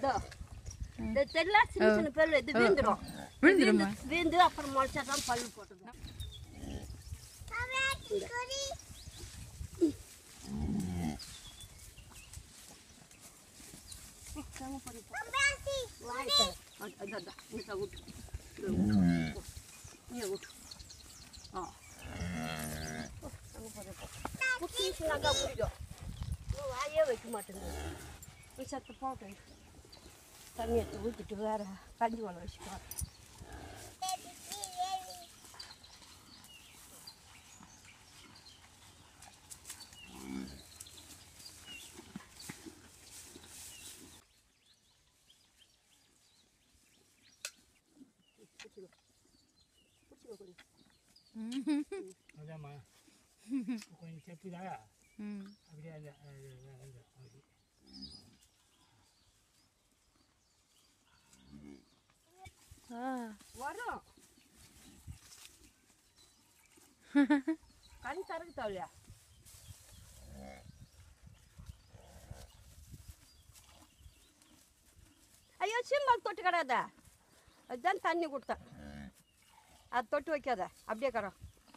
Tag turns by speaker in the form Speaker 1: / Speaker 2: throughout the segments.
Speaker 1: இதோ இது தெரியல சின்ன சின்ன பெரு இது வீந்துடும்
Speaker 2: விழுந்துருமா
Speaker 1: வீந்து அப்புறம் முளைச்சா தான் பல்லு போட்டுடும் வாயே வைக்க மாட்டேங்குது சத்து போட்டேன் தண்ணி எடுத்து ஊற்றிட்டு வேற கஞ்சி வள வச்சுக்கோ
Speaker 3: அதாம்மா கொஞ்சம் செப்புதா
Speaker 2: ம்
Speaker 3: அப்படியே அந்த அது, அது, அது.
Speaker 2: ஆ
Speaker 1: வரும் கண் தரக்கு தவலையா ஐயோ சிம்மல் தொட்டு கிடாத அதுதான் தண்ணி கொடுத்தேன் அது தொட்டு வைக்காத அப்படியே கரம்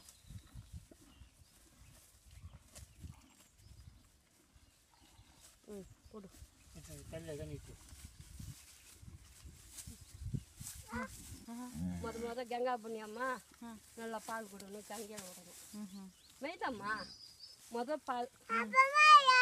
Speaker 1: ம் கொடு
Speaker 3: அது தண்ணியில் தான் நிற்கும்
Speaker 1: முத முத கங்கா புண்ணியம்மா நல்லா பால் கொடுக்கணும் கங்கையில் விடணும்
Speaker 2: ம்ஹும்.
Speaker 1: மெய்தம்மா முத பால்